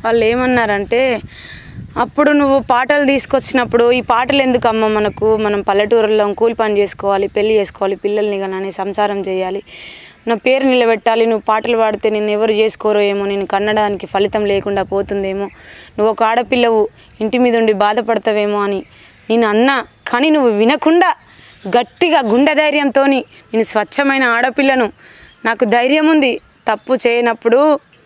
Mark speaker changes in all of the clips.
Speaker 1: వాళ్ళు ఏమన్నారంటే అప్పుడు నువ్వు పాటలు తీసుకొచ్చినప్పుడు ఈ పాటలు ఎందుకు అమ్మ మనకు మనం పల్లెటూరులో కూలి పని చేసుకోవాలి పెళ్లి చేసుకోవాలి పిల్లల్ని కానీ సంసారం చేయాలి నా పేరు నిలబెట్టాలి నువ్వు పాటలు పాడితే నిన్ను ఎవరు చేసుకోరో ఏమో నేను కన్నడానికి ఫలితం లేకుండా పోతుందేమో నువ్వు ఒక ఆడపిల్లవు ఇంటి మీద ఉండి బాధపడతావేమో అని నేను అన్నా కానీ నువ్వు వినకుండా గట్టిగా గుండె ధైర్యంతో నేను స్వచ్ఛమైన ఆడపిల్లను నాకు ధైర్యం ఉంది తప్పు చేయనప్పుడు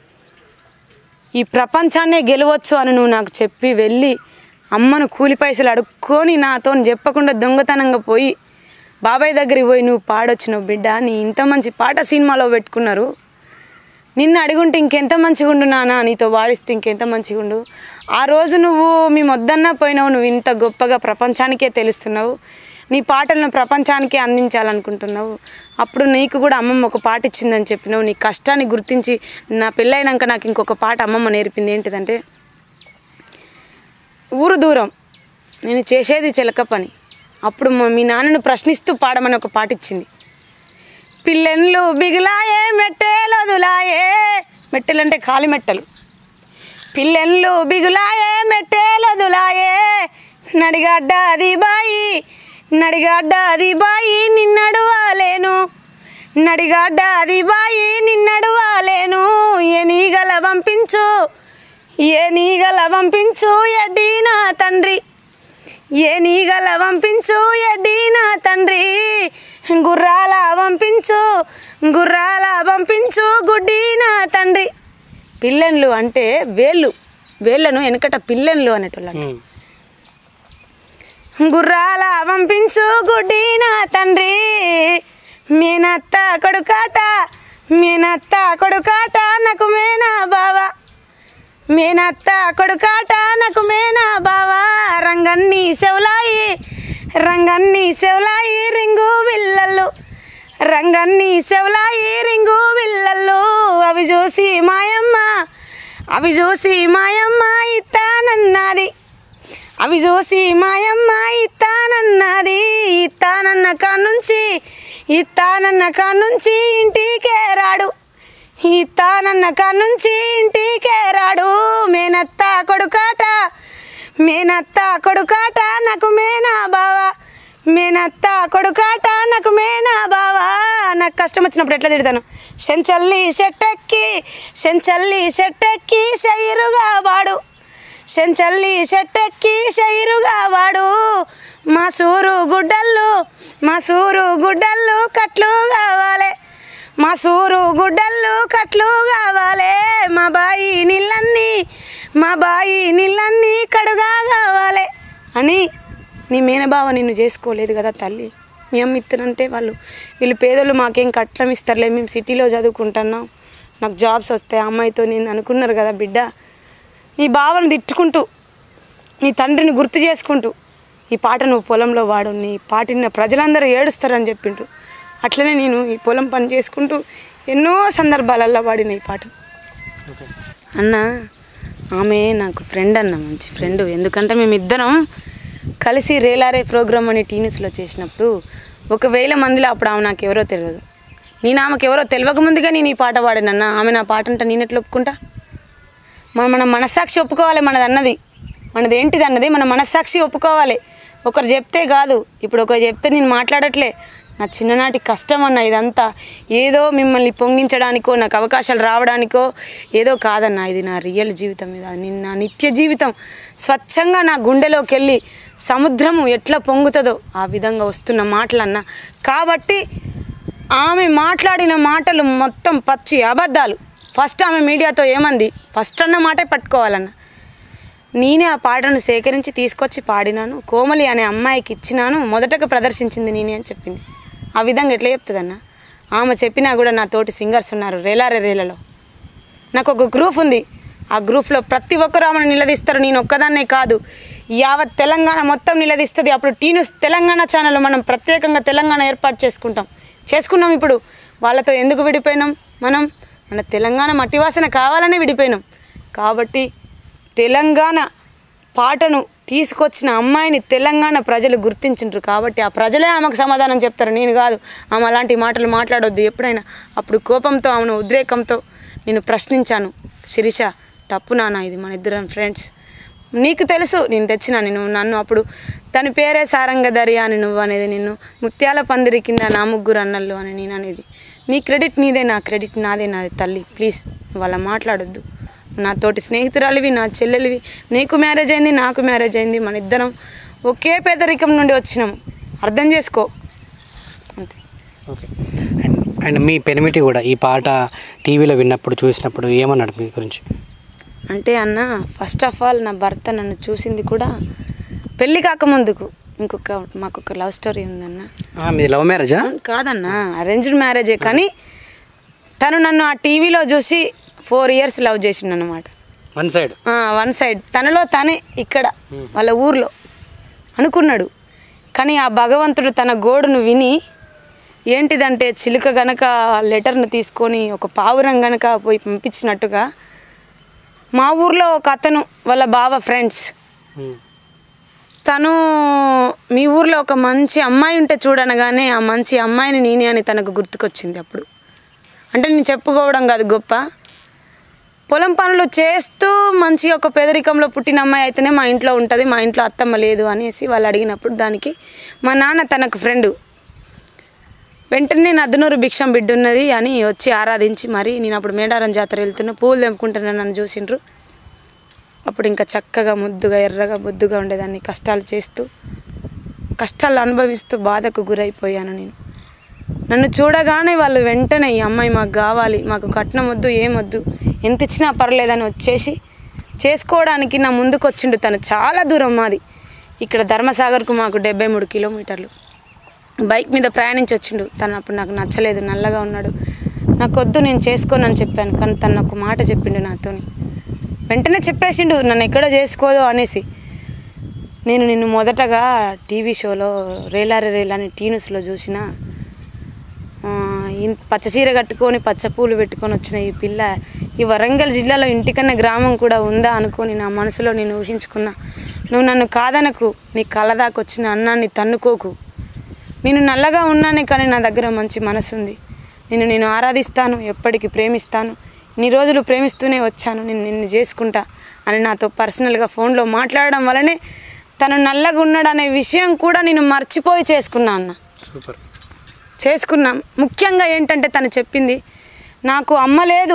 Speaker 1: ఈ ప్రపంచాన్నే గెలవచ్చు అని నువ్వు నాకు చెప్పి వెళ్ళి అమ్మను కూలి పైసలు అడుక్కొని నాతో చెప్పకుండా దొంగతనంగా పోయి బాబాయ్ దగ్గరికి పోయి నువ్వు పాడొచ్చినావు బిడ్డ నీ ఇంత మంచి పాట సినిమాలో పెట్టుకున్నారు నిన్ను అడుగుంటే ఇంకెంత మంచిగా ఉండు నాన్న నీతో వాడిస్తే ఇంకెంత మంచిగా ఉండు ఆ రోజు నువ్వు మీ మొద్దన్నా పోయినావు నువ్వు ఇంత గొప్పగా ప్రపంచానికే తెలుస్తున్నావు నీ పాటలను ప్రపంచానికే అందించాలనుకుంటున్నావు అప్పుడు నీకు కూడా అమ్మమ్మ ఒక పాట ఇచ్చిందని చెప్పినావు నీ కష్టాన్ని గుర్తించి నా పెళ్ళైనాక నాకు ఇంకొక పాట అమ్మమ్మ నేర్పింది ఏంటిదంటే ఊరు దూరం నేను చేసేది చిలక పని అప్పుడు మా- మీ నాన్నను ప్రశ్నిస్తూ పాడమని ఒక పాట ఇచ్చింది పిల్లెన్లు బిగులాయే మెట్టేలొదులాయే మెట్టెలంటే కాలి మెట్టలు పిల్లెన్లు బిగులాయే మెట్టేలొదులాయే నడిగడ్డ అది బాయి నడిగడ్డ అది బాయి నిన్నడువాలేను నడిగడ్డ అది బాయి నిన్నడువాలేను ఎనీగల పంపించు ఎనీగల పంపించు ఎడ్డి నా తండ్రి ఏ నీగల పంపించు ఎడ్డి నా తండ్రి గుర్రాల పంపించు గుర్రాల పంపించు గుడ్డి నా తండ్రి పిల్లన్లు అంటే వేళ్ళు వేళ్ళను వెనకట పిల్లన్లు అనేటోళ్ళు అంట. గుర్రాల పంపించు గుడ్డి నా తండ్రి మేనత్త కొడుకాట మేనత్త కొడుకాట నాకు మేనా బావా మేనత్త కొడుకాట నాకు మేనా బావా రంగన్ని సెవలాయి రంగన్ని సెవలాయి రింగు విల్లలు రంగన్ని సెవలాయి రింగు విల్లలు అవి చూసి మాయమ్మ అవి చూసి మాయమ్మ ఇత్తానన్నది అవి చూసి మాయమ్మ ఇత్తానన్నది ఇత్తానన్న కానుంచి ఇత్తానన్న కానుంచి ఇంటికే రాడు ఇత్తానన్న కానుంచి ఇంటికే రాడు మేనత్త కొడుకాట మేనత్త కొడుకాట నాకు మేనా బావా మేనత్త కొడుకాట నాకు మేనా బావా నాకు కష్టం వచ్చినప్పుడు ఎట్లా తిడతాను చెంచల్లి చెట్టెక్కి చెంచల్లి చెట్టెక్కి షైరుగా వాడు చెంచల్లి చెట్టెక్కి షైరుగా వాడు మా సూరు గుడ్డళ్ళు మా సూరు గుడ్డళ్ళు కట్లు కావాలి మా సూరు గుడ్డళ్ళు కట్లు కావాలి మా బాయి నీళ్ళన్నీ మా బాయి నీళ్ళన్నీ కడుగా కావాలి అని నీ మేనబావ నిన్ను చేసుకోలేదు కదా తల్లి మీ అమ్మ ఇత్తనంటే వాళ్ళు వీళ్ళు పేదోళ్ళు మాకేం కట్లం ఇస్తారులే మేము సిటీలో చదువుకుంటున్నాం నాకు జాబ్స్ వస్తాయి ఆ అమ్మాయితో నేను అనుకున్నారు కదా బిడ్డ నీ బావను తిట్టుకుంటూ నీ తండ్రిని గుర్తు చేసుకుంటూ ఈ పాట నువ్వు పొలంలో వాడు నీ పాటిన ప్రజలందరూ ఏడుస్తారని చెప్పిండ్రు అట్లనే నేను ఈ పొలం పని చేసుకుంటూ ఎన్నో సందర్భాలలో వాడిన ఈ పాట అన్న ఆమె నాకు ఫ్రెండ్ అన్న మంచి ఫ్రెండ్ ఎందుకంటే మేమిద్దరం కలిసి రేలారే ప్రోగ్రామ్ అని టీనీస్లో చేసినప్పుడు ఒక వేల మందిలో అప్పుడు ఆమె నాకు ఎవరో తెలియదు నేను ఆమెకు ఎవరో తెలియక ముందుగా నేను ఈ పాట పాడానన్న ఆమె నా పాట అంటే నేను ఎట్లా ఒప్పుకుంటా మనం మన మనస్సాక్షి ఒప్పుకోవాలి మనది అన్నది మనది ఏంటిది అన్నది మన మనస్సాక్షి ఒప్పుకోవాలి ఒకరు చెప్తే కాదు ఇప్పుడు ఒకరు చెప్తే నేను మాట్లాడట్లే నా చిన్ననాటి కష్టం అన్న ఇదంతా ఏదో మిమ్మల్ని పొంగించడానికో నాకు అవకాశాలు రావడానికో ఏదో కాదన్న ఇది నా రియల్ జీవితం ఇది అది నా నిత్య జీవితం స్వచ్ఛంగా నా గుండెలోకి వెళ్ళి సముద్రము ఎట్లా పొంగుతుందో ఆ విధంగా వస్తున్న మాటలన్న కాబట్టి ఆమె మాట్లాడిన మాటలు మొత్తం పచ్చి అబద్ధాలు ఫస్ట్ ఆమె మీడియాతో ఏమంది ఫస్ట్ అన్న మాటే పట్టుకోవాలన్న నేనే ఆ పాటను సేకరించి తీసుకొచ్చి పాడినాను కోమలి అనే అమ్మాయికి ఇచ్చినాను మొదటగా ప్రదర్శించింది నేనే అని చెప్పింది ఆ విధంగా ఎట్లా చెప్తుందన్న ఆమె చెప్పినా కూడా నా తోటి సింగర్స్ ఉన్నారు రేలారే రేలలో నాకు ఒక గ్రూప్ ఉంది ఆ గ్రూప్లో ప్రతి ఒక్కరు ఆమెను నిలదీస్తారు నేను ఒక్కదాన్నే కాదు యావత్ తెలంగాణ మొత్తం నిలదీస్తుంది అప్పుడు టీన్యూస్ తెలంగాణ ఛానల్ మనం ప్రత్యేకంగా తెలంగాణ ఏర్పాటు చేసుకుంటాం చేసుకున్నాం ఇప్పుడు వాళ్ళతో ఎందుకు విడిపోయినాం మనం మన తెలంగాణ మట్టివాసన కావాలనే విడిపోయినాం కాబట్టి తెలంగాణ పాటను తీసుకొచ్చిన అమ్మాయిని తెలంగాణ ప్రజలు గుర్తించిండ్రు కాబట్టి ఆ ప్రజలే ఆమెకు సమాధానం చెప్తారు నేను కాదు ఆమె అలాంటి మాటలు మాట్లాడొద్దు ఎప్పుడైనా అప్పుడు కోపంతో ఆమెను ఉద్రేకంతో నేను ప్రశ్నించాను శిరీష తప్పు నాన్న ఇది మన ఇద్దరం ఫ్రెండ్స్ నీకు తెలుసు నేను తెచ్చిన నేను నన్ను అప్పుడు తన పేరే సారంగధరి అని నువ్వు అనేది నిన్ను ముత్యాల పందిరి కింద నా ముగ్గురు అన్నళ్ళు అని నేను అనేది నీ క్రెడిట్ నీదే నా క్రెడిట్ నాదే నాది తల్లి ప్లీజ్ నువ్వు అలా మాట్లాడొద్దు నా తోటి స్నేహితురాలివి నా చెల్లెలివి నీకు మ్యారేజ్ అయింది నాకు మ్యారేజ్ అయింది మన ఇద్దరం ఒకే పేదరికం నుండి వచ్చినాము అర్థం చేసుకో అంతే
Speaker 2: ఓకే అండ్ అండ్ మీ పెనిమిటి కూడా ఈ పాట టీవీలో విన్నప్పుడు చూసినప్పుడు ఏమన్నాడు మీ గురించి
Speaker 1: అంటే అన్న ఫస్ట్ ఆఫ్ ఆల్ నా భర్త నన్ను చూసింది కూడా పెళ్ళి కాకముందుకు ఇంకొక మాకు ఒక లవ్ స్టోరీ ఉందన్న
Speaker 2: ఆ, మీది లవ్ మ్యారేజా
Speaker 1: కాదన్న అరేంజ్డ్ మ్యారేజే కానీ తను నన్ను ఆ టీవీలో చూసి ఫోర్ ఇయర్స్ లవ్ చేసిండు అనమాట
Speaker 2: వన్ సైడ్
Speaker 1: వన్ సైడ్ తనలో తనే ఇక్కడ వాళ్ళ ఊర్లో అనుకున్నాడు కానీ ఆ భగవంతుడు తన గోడును విని ఏంటిదంటే చిలుక గనక లెటర్ను తీసుకొని ఒక పావురం గనక పోయి పంపించినట్టుగా మా ఊర్లో ఒక అతను వాళ్ళ బావ ఫ్రెండ్స్ తను మీ ఊర్లో ఒక మంచి అమ్మాయి ఉంటే చూడనగానే ఆ మంచి అమ్మాయిని నేనే అని తనకు గుర్తుకొచ్చింది అప్పుడు అంటే నేను చెప్పుకోవడం కాదు గొప్ప పొలం పనులు చేస్తూ మంచి ఒక పేదరికంలో పుట్టిన అమ్మాయి అయితేనే మా ఇంట్లో ఉంటుంది మా ఇంట్లో అత్తమ్మ లేదు అనేసి వాళ్ళు అడిగినప్పుడు దానికి మా నాన్న తనకు ఫ్రెండు వెంటనే నద్దనూరు భిక్షం బిడ్డ ఉన్నది అని వచ్చి ఆరాధించి మరి నేను అప్పుడు మేడారం జాతర వెళ్తున్నా పూలు తెంపుకుంటున్నా నన్ను చూసిండ్రు అప్పుడు ఇంకా చక్కగా ముద్దుగా ఎర్రగా ముద్దుగా ఉండేదాన్ని కష్టాలు చేస్తూ కష్టాలు అనుభవిస్తూ బాధకు గురైపోయాను నేను నన్ను చూడగానే వాళ్ళు వెంటనే ఈ అమ్మాయి మాకు కావాలి మాకు కట్నం వద్దు ఏమొద్దు ఎంత ఇచ్చినా పర్లేదని వచ్చేసి చేసుకోవడానికి నా ముందుకు వచ్చిండు తను చాలా దూరం మాది ఇక్కడ ధర్మసాగర్కు మాకు డెబ్బై మూడు కిలోమీటర్లు బైక్ మీద ప్రయాణించి వచ్చిండు తను అప్పుడు నాకు నచ్చలేదు నల్లగా ఉన్నాడు నాకు వద్దు నేను చేసుకోను అని చెప్పాను కానీ తను ఒక మాట చెప్పిండు నాతోని వెంటనే చెప్పేసిండు నన్ను ఎక్కడో చేసుకోదు అనేసి నేను నిన్ను మొదటగా టీవీ షోలో రేలారి రేలా అని టీనుస్లో చూసిన ఆ, ఇన్- పచ్చ చీర కట్టుకొని పచ్చ పూలు పెట్టుకొని వచ్చిన ఈ పిల్ల ఈ వరంగల్ జిల్లాలో ఇంటికన్నా గ్రామం కూడా ఉందా అనుకొని నా మనసులో నేను ఊహించుకున్నా నువ్వు నన్ను కాదనకు నీ కళ్ళ దాకా వచ్చిన అన్నాన్ని తన్నుకోకు నేను నల్లగా ఉన్నానే కానీ నా దగ్గర మంచి మనసు ఉంది నిన్ను నేను ఆరాధిస్తాను ఎప్పటికీ ప్రేమిస్తాను ఇన్ని రోజులు ప్రేమిస్తూనే వచ్చాను నేను నిన్ను చేసుకుంటా అని నాతో పర్సనల్గా ఫోన్లో మాట్లాడడం వల్లనే తను నల్లగా ఉన్నాడు అనే విషయం కూడా నేను మర్చిపోయి చేసుకున్నా అన్న
Speaker 2: సూపర్
Speaker 1: చేసుకున్నాం ముఖ్యంగా ఏంటంటే తను చెప్పింది నాకు అమ్మ లేదు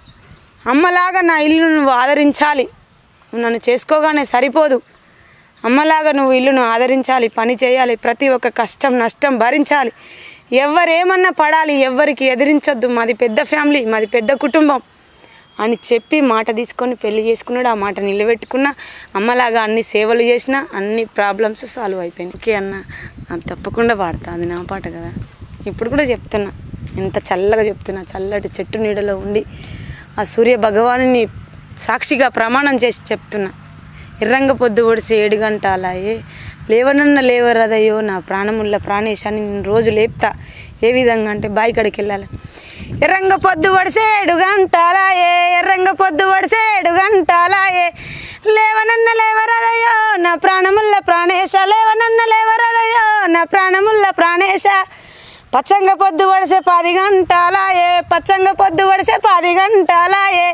Speaker 1: అమ్మలాగా నా ఇల్లు నువ్వు ఆదరించాలి నువ్వు నన్ను చేసుకోగానే సరిపోదు అమ్మలాగా నువ్వు ఇల్లును ఆదరించాలి పని చేయాలి ప్రతి ఒక్క కష్టం నష్టం భరించాలి ఎవరేమన్నా పడాలి ఎవ్వరికి ఎదిరించొద్దు మాది పెద్ద ఫ్యామిలీ మాది పెద్ద కుటుంబం అని చెప్పి మాట తీసుకొని పెళ్లి చేసుకున్నాడు ఆ మాట నిలబెట్టుకున్నా అమ్మలాగా అన్ని సేవలు చేసిన అన్ని ప్రాబ్లమ్స్ సాల్వ్ అయిపోయినాయి ఓకే అన్న అది తప్పకుండా పాడతా అది నా పాట కదా ఇప్పుడు కూడా చెప్తున్నా ఎంత చల్లగా చెప్తున్నా చల్లటి చెట్టు నీడలో ఉండి ఆ సూర్య భగవానుని సాక్షిగా ప్రమాణం చేసి చెప్తున్నా ఎర్రంగ పొద్దు ఒడిసి ఏడు గంటలాయే లేవనన్న లేవరదయ్యో నా ప్రాణముల్ల ప్రాణేశాన్ని నేను రోజు లేపుతా ఏ విధంగా అంటే బాయి కాడికి వెళ్ళాలి ఎర్రంగ పొద్దు వడిసే ఏడు గంటలాయే ఎర్రంగ పొద్దు వడిసే ఏడు గంటలాయే లేవనన్న లేవరదయ్యో నా ప్రాణముల్ల ప్రాణేశ లేవనన్న లేవరదయ్యో నా ప్రాణముల్ల ప్రాణేశ పచ్చంగ పొద్దు వడిసే పది గంటలాయే పచ్చంగ పొద్దు వడిసే పది గంటలాయే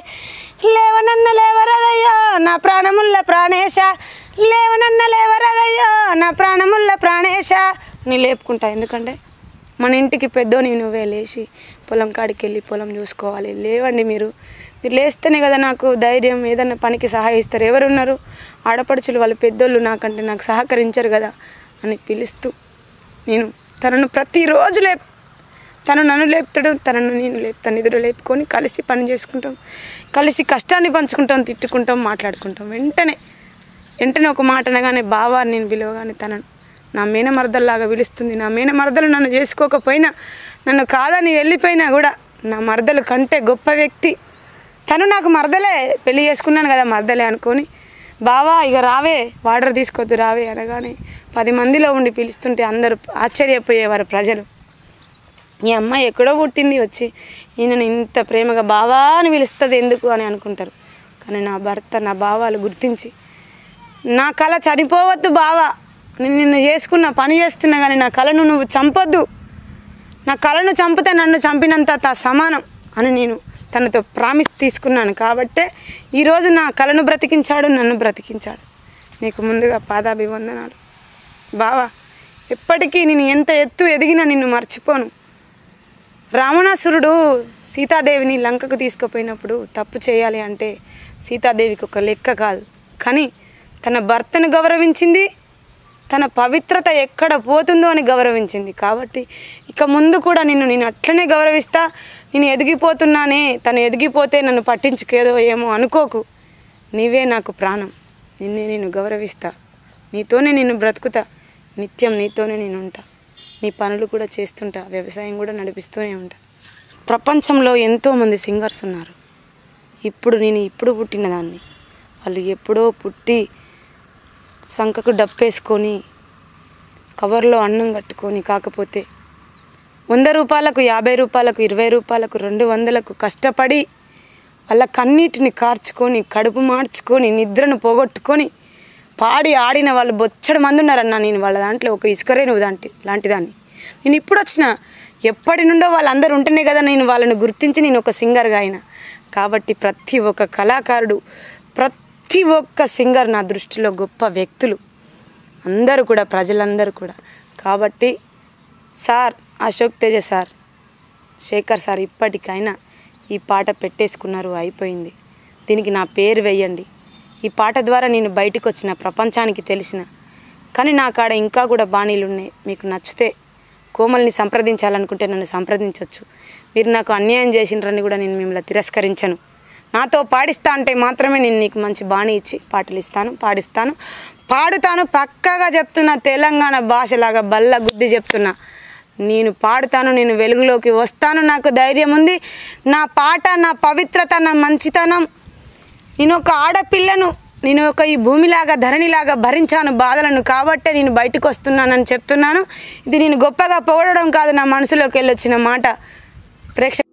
Speaker 1: లేవనన్న లేవరదయ్యో నా ప్రాణముల్ల ప్రాణేశ లేవనన్న లేవరదయ్యో నా ప్రాణముల్ల ప్రాణేశ నీ లేపుకుంటా ఎందుకంటే మన ఇంటికి పెద్దోని నువ్వే లేచి పొలం కాడికి వెళ్ళి పొలం చూసుకోవాలి లేవండి మీరు మీరు లేస్తేనే కదా నాకు ధైర్యం ఏదన్నా పనికి సహాయిస్తారు ఎవరున్నారు ఆడపడుచులు వాళ్ళు పెద్దోళ్ళు నాకంటే నాకు సహకరించరు కదా అని పిలుస్తూ నేను తనను ప్రతిరోజు లేప్ తను నన్ను లేపుతాడు తనను నేను లేపుతాను ఇద్దరు లేపుకొని కలిసి పని చేసుకుంటాం కలిసి కష్టాన్ని పంచుకుంటాం తిట్టుకుంటాం మాట్లాడుకుంటాం వెంటనే వెంటనే ఒక మాట అనగానే బావా అని నేను పిలవగానే తనను నా మేనమరదల్లాగా పిలుస్తుంది నా మేనమరదలు నన్ను చేసుకోకపోయినా నన్ను కాదని వెళ్ళిపోయినా కూడా నా మరదలు కంటే గొప్ప వ్యక్తి తను నాకు మరదలే పెళ్లి చేసుకున్నాను కదా మరదలే అనుకొని బావా ఇక రావే వాటర్ తీసుకోవద్దు రావే అనగానే పది మందిలో ఉండి పిలుస్తుంటే అందరూ ఆశ్చర్యపోయేవారు ప్రజలు ఈ అమ్మాయి ఎక్కడో పుట్టింది వచ్చి ఈయనను ఇంత ప్రేమగా బావా అని పిలుస్తుంది ఎందుకు అని అనుకుంటారు కానీ నా భర్త నా భావాలు గుర్తించి నా కళ చనిపోవద్దు బావా నేను నిన్ను చేసుకున్న పని చేస్తున్నా కానీ నా కళను నువ్వు చంపొద్దు నా కళను చంపితే నన్ను చంపినంత త- సమానం అని నేను తనతో ప్రామిస్ తీసుకున్నాను కాబట్టే ఈరోజు నా కళను బ్రతికించాడు నన్ను బ్రతికించాడు నీకు ముందుగా పాదాభివందనాలు బావా ఎప్పటికీ నేను ఎంత ఎత్తు ఎదిగినా నిన్ను మర్చిపోను రావణాసురుడు సీతాదేవిని లంకకు తీసుకుపోయినప్పుడు తప్పు చేయాలి అంటే సీతాదేవికి ఒక లెక్క కాదు కానీ తన భర్తను గౌరవించింది తన పవిత్రత ఎక్కడ పోతుందో అని గౌరవించింది కాబట్టి ఇక ముందు కూడా నిన్ను నేను అట్లనే గౌరవిస్తా నేను ఎదిగిపోతున్నానే తను ఎదిగిపోతే నన్ను పట్టించుకేదో ఏమో అనుకోకు నీవే నాకు ప్రాణం నిన్నే నేను గౌరవిస్తా నీతోనే నేను బ్రతుకుతా నిత్యం నీతోనే నేను ఉంటా నీ పనులు కూడా చేస్తుంటా వ్యవసాయం కూడా నడిపిస్తూనే ఉంటా ప్రపంచంలో ఎంతోమంది సింగర్స్ ఉన్నారు ఇప్పుడు నేను ఇప్పుడు పుట్టిన దాన్ని వాళ్ళు ఎప్పుడో పుట్టి సంకకు డప్పేసుకొని కవర్లో అన్నం కట్టుకొని కాకపోతే వంద రూపాయలకు యాభై రూపాయలకు ఇరవై రూపాయలకు రెండు వందలకు కష్టపడి వాళ్ళ కన్నీటిని కార్చుకొని కడుపు మార్చుకొని నిద్రను పోగొట్టుకొని పాడి ఆడిన వాళ్ళు బొచ్చడి మంది ఉన్నారన్న నేను వాళ్ళ దాంట్లో ఒక ఇసుకరే నువ్వు దాంటి లాంటి దాన్ని నేను ఇప్పుడు వచ్చిన ఎప్పటి నుండో వాళ్ళందరూ ఉంటేనే కదా నేను వాళ్ళని గుర్తించి నేను ఒక సింగర్గా అయినా కాబట్టి ప్రతి ఒక్క కళాకారుడు ప్రతి ఒక్క సింగర్ నా దృష్టిలో గొప్ప వ్యక్తులు అందరూ కూడా ప్రజలందరూ కూడా కాబట్టి sir Ashok Teja sir Shekhar sir ఇప్పటికైనా ఈ పాట పెట్టేసుకున్నారు అయిపోయింది దీనికి నా పేరు వేయండి ఈ పాట ద్వారా నేను బయటకు వచ్చిన ప్రపంచానికి తెలిసిన కానీ నా కాడ ఇంకా కూడా బాణీలు ఉన్నాయి మీకు నచ్చితే కోమల్ని సంప్రదించాలనుకుంటే నన్ను సంప్రదించవచ్చు మీరు నాకు అన్యాయం చేసినారని కూడా నేను మిమ్మల్ని తిరస్కరించను నాతో పాడిస్తా అంటే మాత్రమే నేను నీకు మంచి బాణి ఇచ్చి పాటలు ఇస్తాను పాడిస్తాను పాడుతాను పక్కాగా చెప్తున్నా తెలంగాణ భాషలాగా బల్ల గుద్ది చెప్తున్నా నేను పాడుతాను నేను వెలుగులోకి వస్తాను నాకు ధైర్యం ఉంది నా పాట నా పవిత్రత నా మంచితనం నేను ఒక ఆడపిల్లను నేను ఒక ఈ భూమిలాగా ధరణిలాగా భరించాను బాధలను కాబట్టే నేను బయటకు వస్తున్నానని చెప్తున్నాను ఇది నేను గొప్పగా పొగడడం కాదు నా మనసులోకి వెళ్ళొచ్చిన మాట ప్రేక్ష